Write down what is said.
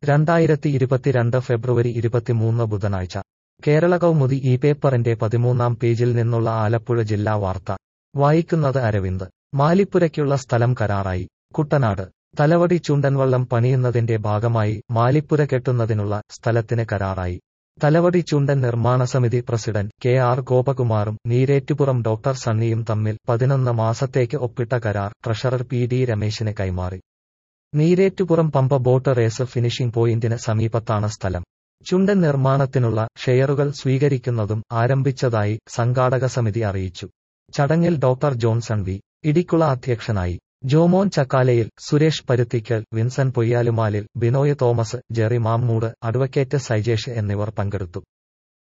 രണ്ടായിരത്തി ഇരുപത്തിരണ്ട് ഫെബ്രുവരി ഇരുപത്തിമൂന്ന് ബുധനാഴ്ച കേരള കൗമുദി ഈ പേപ്പറിന്റെ പതിമൂന്നാം പേജിൽ നിന്നുള്ള ആലപ്പുഴ ജില്ലാ വാർത്ത വായിക്കുന്നത് അരവിന്ദ് മാലിപ്പുരയ്ക്കുള്ള സ്ഥലം കരാറായി കുട്ടനാട് തലവടി ചുണ്ടൻവള്ളം പണിയുന്നതിന്റെ ഭാഗമായി മാലിപ്പുര കെട്ടുന്നതിനുള്ള സ്ഥലത്തിന് കരാറായി തലവടി ചുണ്ടൻ നിർമ്മാണ സമിതി പ്രസിഡന്റ് കെ ആർ ഗോപകുമാറും നീരേറ്റുപുറം ഡോക്ടർ സണ്ണിയും തമ്മിൽ പതിനൊന്ന് മാസത്തേക്ക് ഒപ്പിട്ട കരാർ ട്രഷറർ പി ഡി രമേശിന് കൈമാറി Neerettupuram Pampa boat race finishing പോയിന്റിന് സമീപത്താണ് സ്ഥലം ചുണ്ടൻ നിർമ്മാണത്തിനുള്ള ഷെയറുകൾ സ്വീകരിക്കുന്നതും ആരംഭിച്ചതായി സംഘാടക സമിതി അറിയിച്ചു ചടങ്ങിൽ ഡോക്ടർ ജോൺസൺ വി ഇടിക്കുള അധ്യക്ഷനായി ജോമോൻ ചക്കാലയിൽ സുരേഷ് പരുത്തിക്കൽ വിൻസൻ പൊയ്യാലുമാലിൽ ബിനോയ് തോമസ് ജെറി മാമ്മൂട് അഡ്വക്കേറ്റ് സൈജേഷ് എന്നിവർ പങ്കെടുത്തു